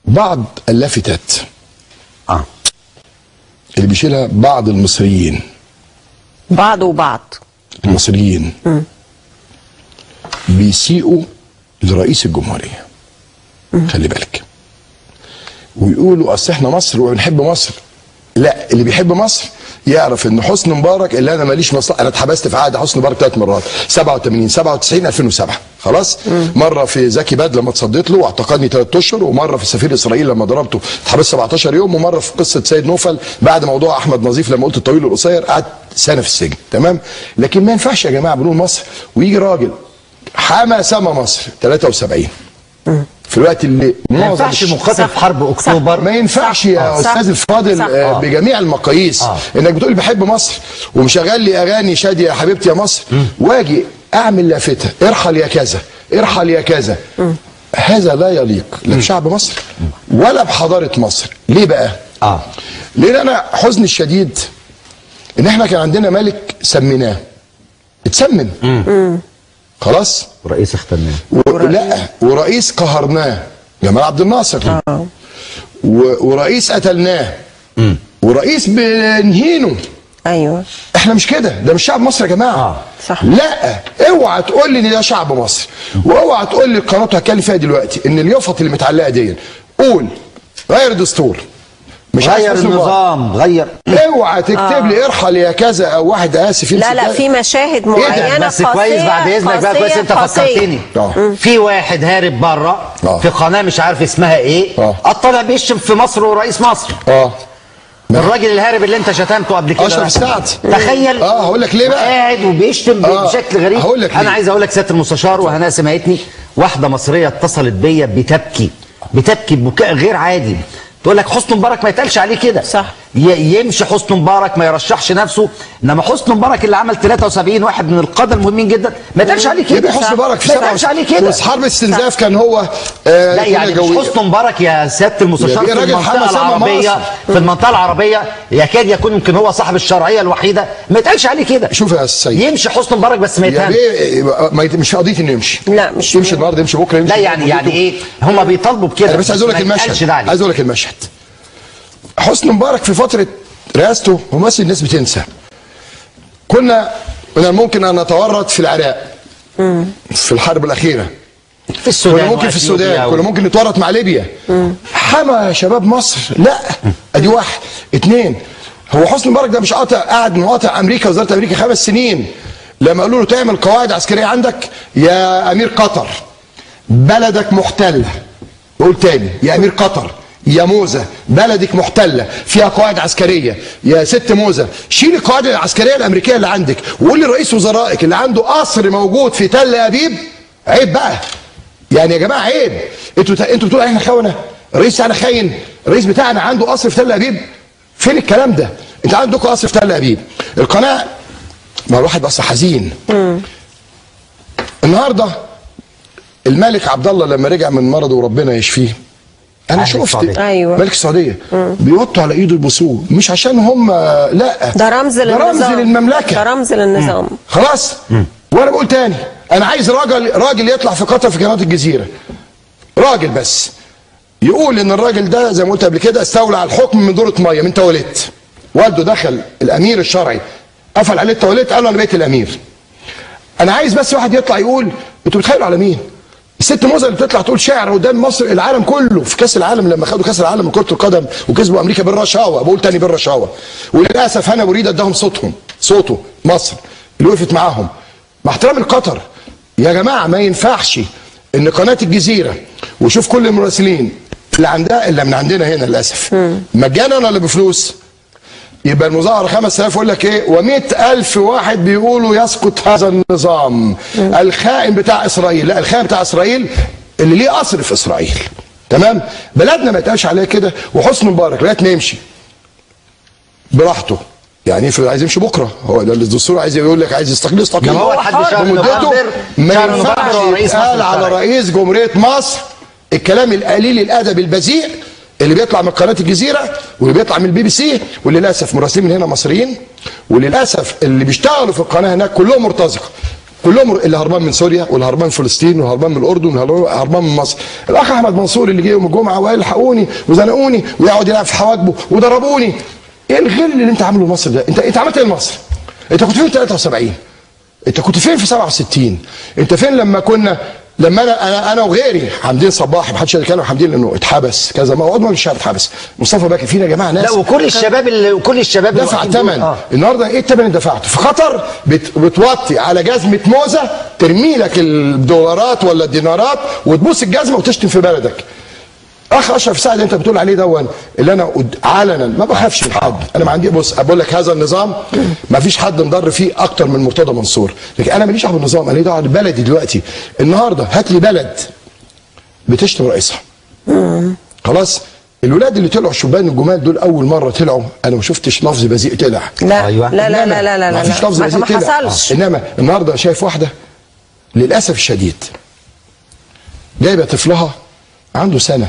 بعض اللافتات اه اللي بيشيلها بعض المصريين بعض وبعض المصريين بيسيئوا لرئيس الجمهورية خلي بالك ويقولوا اصل احنا مصر وبنحب مصر لا اللي بيحب مصر يعرف ان حسني مبارك اللي انا ماليش مصلحه انا اتحبست في عهد حسني مبارك ثلاث مرات 87 97 2007 خلاص مره في زكي باد لما اتصديت له واعتقلني ثلاث اشهر ومره في سفير اسرائيل لما ضربته اتحبست 17 يوم ومره في قصه سيد نوفل بعد موضوع احمد نظيف لما قلت الطويل والقصير قعدت سنه في السجن تمام لكن ما ينفعش يا جماعه بنقول مصر ويجي راجل حمى سما مصر 73 في الوقت اللي ما معظم ينفعش الش- مقاتل في حرب اكتوبر ما ينفعش يا صح. استاذ الفاضل صح. آه، بجميع المقاييس آه. انك بتقول بحب مصر ومشغل لي اغاني شاديه يا حبيبتي يا مصر واجي اعمل لافتة ارحل يا كذا ارحل يا كذا هذا لا يليق لا بشعب مصر ولا بحضاره مصر ليه بقى اه لان انا حزني الشديد ان احنا كان عندنا ملك سميناه اتسمن خلاص ورئيس اخترناه و... لا ورئيس قهرناه جمال عبد الناصر و... ورئيس قتلناه ورئيس بنهينه ايوه احنا مش كده ده مش شعب مصر يا جماعه آه. صح. لا اوعى تقول لي ان ده شعب مصر واوعى تقول لي القناه هتكلم فيها دلوقتي ان اليافط اللي متعلقه دي قول غير دستور مش عايز غير حسن مبارك. النظام غير اوعى تكتب لي ارحل يا كذا او واحد اسف لا يمسك لا ده. في مشاهد ده؟ معينه بس كويس بعد اذنك بقى كويس انت قاسية. فكرتني آه. في واحد هارب بره آه. في قناه مش عارف اسمها ايه آه. طلع بيشتم في مصر ورئيس مصر اه الراجل الهارب اللي انت شتمته قبل كده أشرف ده. سعد. تخيل آه، هقول لك ليه بقى. قاعد وبيشتم آه، بشكل غريب هقول لك ليه. انا عايز اقول لك سياده المستشار وهنا سمعتني واحده مصريه اتصلت بيا بتبكي بتبكي ببكاء غير عادي تقول لك حسني مبارك ما يتقالش عليه كده صح. ي- يمشي حسني مبارك ما يرشحش نفسه انما حسني مبارك اللي عمل 73 واحد من القاده المهمين جدا ما يتقالش عليه كده يبقى حسني مبارك في ما سبعة يتقالش عليه كده بس حرب الاستنزاف كان هو آه لا يعني جوية. مش حسني مبارك يا سياده المستشار يا في راجل المنطقه حمى سما العربيه مصر. في المنطقه العربيه يكاد يكون يمكن هو صاحب الشرعيه الوحيده ما يتقالش عليه كده شوف يا سيد يمشي حسني مبارك بس ما يا يتهم بيه ما يت- مش قضيه انه يمشي لا، مش- يمشي النهارده يمشي بكره يمشي لا يعني يعني ايه هم بيطالبوا بكده انا بس عايز اقول لك ما يتقالش المشهد ده عليه. عايز اقول لك المشهد حسني مبارك في فتره رئاسته ممثل الناس بتنسى كنا من الممكن ان نتورط في العراق في الحرب الاخيره في السودان كنا ممكن في وأثيوبيا السودان و- كنا ممكن نتورط مع ليبيا حمى يا شباب مصر لا ادي واحد اتنين هو حسني مبارك ده مش قاطع قاعد مقاطع امريكا وزاره امريكا خمس سنين لما قالوا له تعمل قواعد عسكريه عندك يا امير قطر بلدك محتله بقول تاني يا امير قطر يا موزة بلدك محتلة فيها قواعد عسكرية يا ست موزة شيل القواعد العسكرية الأمريكية اللي عندك وقول لرئيس وزرائك اللي عنده قصر موجود في تل أبيب عيب بقى يعني يا جماعة عيب انتوا انتوا بتقولوا احنا خونة الرئيس بتاعنا خاين الرئيس بتاعنا عنده قصر في تل أبيب فين الكلام ده انت عندكم قصر في تل أبيب القناة ما الواحد بس حزين النهارده الملك عبد الله لما رجع من مرضه وربنا يشفيه انا أهل شفت السعودية. أيوة. ملك السعوديه بيوطوا على ايده يبوسوه مش عشان هم لا ده رمز ده للنظام رمز للمملكه ده رمز للنظام خلاص وانا بقول تاني انا عايز راجل راجل يطلع في قطر في قناه الجزيره راجل بس يقول ان الراجل ده زي ما قلت قبل كده استولى على الحكم من دوره ميه من تواليت والده دخل الامير الشرعي قفل عليه التواليت قال له انا بقيت الامير انا عايز بس واحد يطلع يقول انتوا بتخيلوا على مين الست موزه اللي بتطلع تقول شعر قدام مصر العالم كله في كاس العالم لما خدوا كاس العالم لكره القدم وكسبوا امريكا بالرشاوه بقول تاني بالرشاوه وللاسف هنا وريد اداهم صوتهم صوته مصر اللي وقفت معاهم مع احترامي لقطر يا جماعه ما ينفعش ان قناه الجزيره وشوف كل المراسلين اللي عندها اللي من عندنا هنا للاسف مجانا ولا بفلوس يبقى المظاهرة 5000 يقول لك ايه و100 ألف واحد بيقولوا يسقط هذا النظام الخائن بتاع إسرائيل لا الخائن بتاع إسرائيل اللي ليه قصر في إسرائيل تمام بلدنا ما يتقالش عليها كده وحسني مبارك لغايه ما يمشي براحته يعني افرض عايز يمشي بكره هو ده الدستور عايز يقول لك عايز يستقيل يستقيل ما هو حد شهر بمدته نوفمبر، ما شهر ينفعش نوفمبر هو رئيس مصر يتقال على الشرعي. رئيس جمهوريه مصر الكلام القليل الادب البذيء اللي بيطلع من قناه الجزيره واللي بيطلع من البي بي سي وللاسف مراسلين من هنا مصريين وللاسف اللي بيشتغلوا في القناه هناك كلهم مرتزقه كلهم اللي هربان من سوريا واللي هربان من فلسطين واللي هربان من الاردن واللي هربان من مصر الاخ احمد منصور اللي جه يوم الجمعه وقال الحقوني وزنقوني ويقعد يلعب في حواجبه وضربوني ايه الغل اللي انت عامله لمصر ده انت انت عملت ايه لمصر انت كنت فين في 73 انت كنت فين في 67 انت فين لما كنا لما انا انا انا وغيري حمدين صباح ما حدش يتكلم عن حمدين لانه اتحبس كذا ما هو عضو الشعب اتحبس مصطفى باكي فينا يا جماعه ناس لا وكل الشباب اللي وكل الشباب اللي دفع واقفين دول- ثمن آه. النهارده ايه الثمن اللي دفعته في قطر بت... بتوطي على جزمه موزه ترمي لك الدولارات ولا الدينارات وتبوس الجزمه وتشتم في بلدك اخ اشرف سعد اللي انت بتقول عليه دون اللي انا قد- علنا ما بخافش من حد انا ما عندي بص بقول لك هذا النظام ما فيش حد مضر فيه اكتر من مرتضى منصور لكن انا ماليش دعوه بالنظام انا ليه دعوه ببلدي دلوقتي النهارده هات لي بلد بتشتم رئيسها خلاص الولاد اللي طلعوا الشبان الجمال دول اول مره طلعوا انا ما شفتش لفظ بذيء طلع لا أيوة. لا لا لا لا لا ما لا فيش لفظ ما بذيء ما طلع حصلش انما النهارده شايف واحده للاسف الشديد جايبه طفلها عنده سنه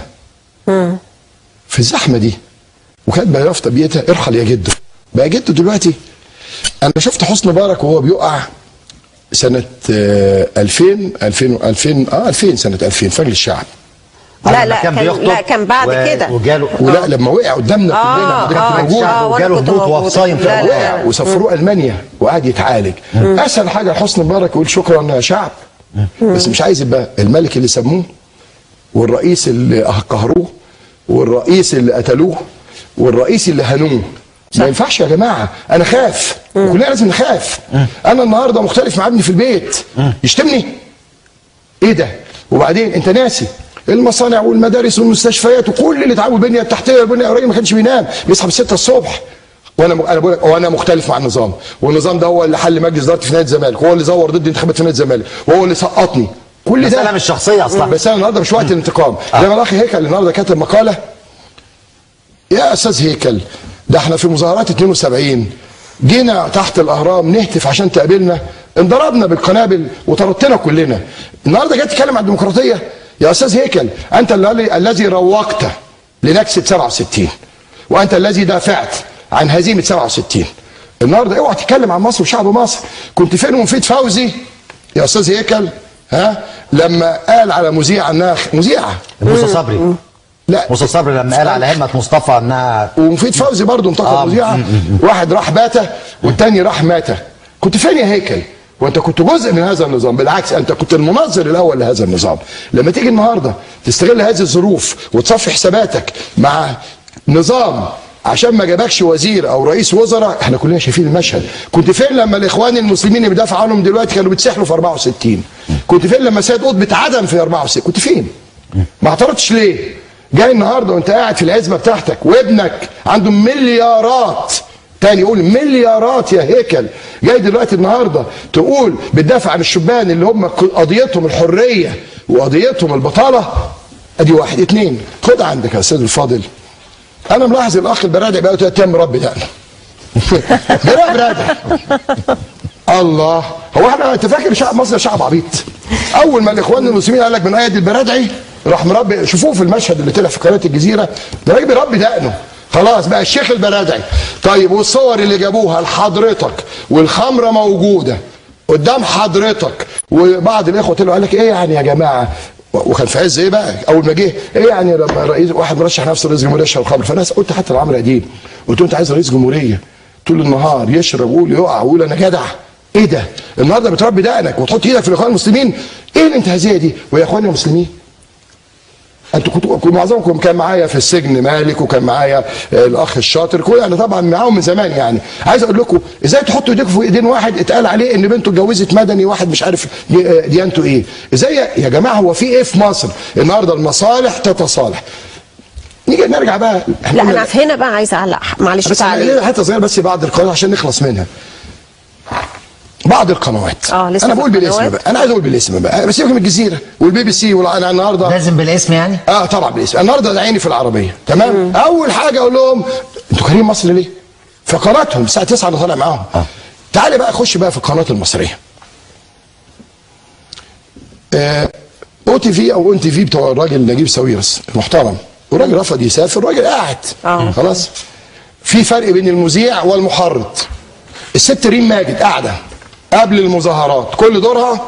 في الزحمه دي وكاتبه يافطه بيتها ارحل يا جدو بقى جده دلوقتي انا شفت حسني مبارك وهو بيقع سنه آه، 2000 2000 2000 اه 2000 سنه 2000 فجر الشعب لا لما لا كان بيخطب لا كان بعد و- كده وجاله ولا لما وقع قدامنا آه، كلنا حضرتك آه، كنت موجود آه، وأنا وجاله كنت هبوط موجودة. وصايم في لا، لا، وقع لا. وسافروه المانيا وقعد يتعالج اسهل حاجه لحسني مبارك يقول شكرا يا شعب بس مش عايز يبقى الملك اللي سموه والرئيس اللي قهروه والرئيس اللي قتلوه والرئيس اللي هنوه ما ينفعش يا جماعه انا خاف كلنا لازم نخاف انا النهارده مختلف مع ابني في البيت يشتمني ايه ده وبعدين انت ناسي المصانع والمدارس والمستشفيات وكل اللي اتعامل البنيه التحتيه والبنيه الرئيسيه ما كانش بينام بيصحى ب 6 الصبح وانا انا بقول لك وانا مختلف مع النظام والنظام ده هو اللي حل مجلس اداره في نادي الزمالك وهو اللي زور ضد انتخابات في نادي الزمالك وهو اللي سقطني كل ده مسألة مش شخصية أصلا. بس انا النهارده مش وقت الانتقام زي ما الاخ هيكل النهارده كاتب مقاله يا استاذ هيكل ده احنا في مظاهرات 72 جينا تحت الاهرام نهتف عشان تقابلنا انضربنا بالقنابل وطردتنا كلنا النهارده جاي تتكلم عن الديمقراطيه يا استاذ هيكل انت الذي- الذي روقت لنكسه 67 وانت الذي دافعت عن هزيمه 67 النهارده اوعى تتكلم عن مصر وشعب مصر كنت فين ومفيد فوزي يا استاذ هيكل ها لما قال على مذيعه انها مذيعه موسى صبري لا موسى صبري لما قال على همة مصطفى انها ومفيد فوزي برضه انتقد آه، مذيعه واحد راح باتة والتاني راح ماتة كنت فين يا هيكل وانت كنت جزء من هذا النظام بالعكس انت كنت المنظر الاول لهذا النظام لما تيجي النهارده تستغل هذه الظروف وتصفي حساباتك مع نظام عشان ما جابكش وزير او رئيس وزراء احنا كلنا شايفين المشهد كنت فين لما الاخوان المسلمين اللي بيدافعوا عنهم دلوقتي كانوا بيتسحلوا في 64 كنت فين لما سيد قطب اتعدم في 64 كنت فين ما اعترضتش ليه جاي النهارده وانت قاعد في العزبه بتاعتك وابنك عنده مليارات تاني يقول مليارات يا هيكل جاي دلوقتي النهارده تقول بتدافع عن الشبان اللي هم قضيتهم الحريه وقضيتهم البطاله ادي واحد اتنين خد عندك يا استاذ الفاضل انا ملاحظ الاخ البرادعي بقى ثلاث ايام مربي دقنه برا برادع الله هو احنا انت فاكر شعب مصر شعب عبيط اول ما الاخوان المسلمين قال لك من ايد البرادعي راح مربي شوفوه في المشهد اللي طلع في قناه الجزيره ده راجل بيربي دقنه خلاص بقى الشيخ البرادعي طيب والصور اللي جابوها لحضرتك والخمره موجوده قدام حضرتك وبعض الاخوه طلعوا قال لك ايه يعني يا جماعه وكان في عز ايه بقى اول ما جه ايه يعني لما رئيس واحد مرشح نفسه رئيس جمهوريه يشرب خمر فانا قلت حتى لعمرو اديب قلت له انت عايز رئيس جمهوريه طول النهار يشرب ويقول يقع ويقول انا جدع ايه ده النهارده بتربي دقنك وتحط ايدك في الاخوان المسلمين ايه الانتهازيه دي ويا اخواني المسلمين انتوا كنتوا كنتوا معظمكم كان معايا في السجن مالك وكان معايا آه، الاخ الشاطر كل انا طبعا معاهم من زمان يعني عايز اقول لكم ازاي تحطوا ايديكم في ايدين واحد اتقال عليه ان بنته اتجوزت مدني واحد مش عارف دي- آه، ديانته ايه ازاي يا- يا جماعه هو في ايه في مصر النهارده المصالح تتصالح نيجي نرجع بقى لا انا في هنا بقى عايزه اعلق معلش بس تعليق خلينا حته صغيره بس بعض القنوات عشان نخلص منها بعض القنوات اه، لسه انا في بقول بالاسم القنوات؟ بقى انا عايز اقول بالاسم بقى بس سيبك من الجزيره والبي بي سي وانا النهارده لازم بالاسم يعني اه طبعا بالاسم النهارده ده عيني في العربيه تمام مم. اول حاجه اقول لهم انتوا كارهين مصر ليه؟ في قناتهم الساعه 9 انا طالع معاهم آه. تعالي بقى خش بقى في القناه المصريه او تي في او اون تي في بتوع الراجل نجيب ساويرس المحترم والراجل رفض يسافر الراجل قاعد آه. خلاص في فرق بين المذيع والمحرض الست ريم ماجد قاعده قبل المظاهرات كل دورها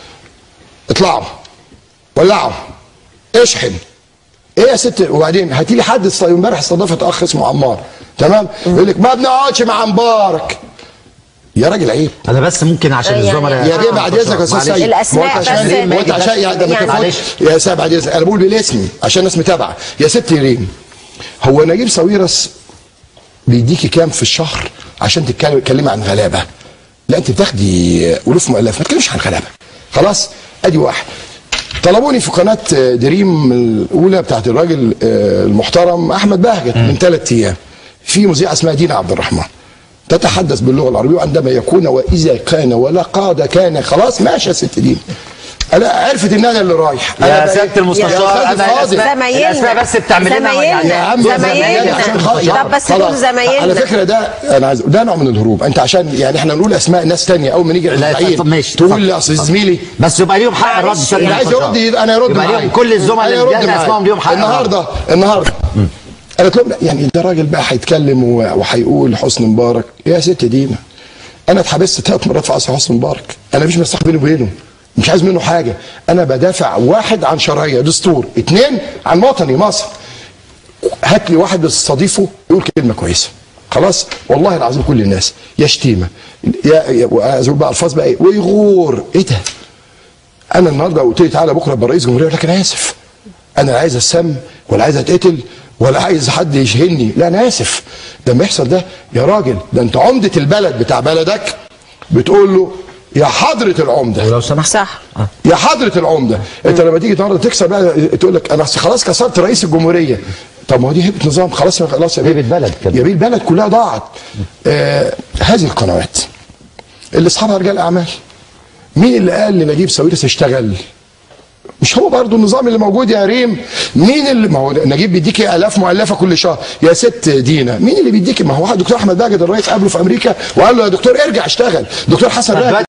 اطلعوا ولعوا اشحن ايه يا ست وبعدين هاتي لي حد است- امبارح استضافت اخ اسمه عمار تمام يقول لك ما بنقعدش مع مبارك يا راجل عيب انا بس ممكن عشان يعني- الزملاء يا بيه بعد اذنك يا استاذ معلش. سيد الأسماء ما هو أنت عشان- بس- ما هو أنت عشان يعني ده ما يعني- تاخدش- معلش. يا سيد بعد اذنك انا بقول بالاسم عشان الناس متابعه يا ست ريم هو نجيب ساويرس بيديكي كام في الشهر عشان تتكلم- تتكلمي عن غلابه لا انت بتاخدي الوف مؤلفه ما تتكلمش عن غلابه خلاص ادي واحد طلبوني في قناه دريم الاولى بتاعت الراجل آه، المحترم احمد بهجت من ثلاث ايام في مذيعه اسمها دينا عبد الرحمن تتحدث باللغه العربيه عندما يكون واذا كان ولا قاد كان خلاص ماشي يا ست دين انا عرفت ان انا اللي رايح يا أنا بقى- سياده المستشار يا أستاذ انا فاضل. الاسماء زمايلنا. الاسماء بس بتعمل لنا زمايلنا. يا عم زمايلنا. عشان خلاص. طب بس خلاص. دول زمايلنا. على فكره ده انا عايز ده نوع من الهروب انت عشان يعني احنا نقول اسماء ناس تانية اول ما نيجي لا، نعين طب ماشي. تقول اتفضل. لي اصل زميلي بس يبقى ليهم حق الرد معلش. سيادة اللي عايز المستشار. يرد يبقى انا يرد يبقى معايا ليهم كل الزملاء أنا اللي يرد جالنا معايا. اسمائهم ليهم حق النهارده النهارده قالت لهم لا يعني ده راجل بقى هيتكلم و- وهيقول حسني مبارك يا ست دينا انا اتحبست ثلاث مرات في عصر حسني مبارك انا مش مستحق بيني وبينه مش عايز منه حاجه انا بدافع واحد عن شرعيه دستور اثنين عن وطني مصر هات لي واحد بتستضيفه يقول كلمه كويسه خلاص والله العظيم كل الناس يا شتيمه يا يا- وعايز أقول بقى الفاظ بقى ايه ويغور ايه ده انا النهارده قلت لي تعالى بكره ابقى رئيس جمهوريه لكن انا اسف انا لا عايز السم ولا عايز اتقتل ولا عايز حد يشهني لا انا اسف ده لما يحصل ده يا راجل ده انت عمده البلد بتاع بلدك بتقول له يا حضره العمده ولو سمحت صح يا حضرة العمدة انت لما تيجي النهارده تكسب بقى تقول لك انا خلاص كسرت رئيس الجمهورية طب ما هو دي هيبة نظام خلاص خلاص يا بيه هيبة بلد كده. يا بيه البلد كلها ضاعت آه هذه القنوات اللي اصحابها رجال اعمال مين اللي قال لنجيب ساويرس اشتغل مش هو برضه النظام اللي موجود يا ريم مين اللي ما هو نجيب بيديكي الاف مؤلفه كل شهر يا ست دينا مين اللي بيديكي ما هو واحد دكتور احمد باجد الرئيس قابله في امريكا وقال له يا دكتور ارجع اشتغل دكتور حسن راجل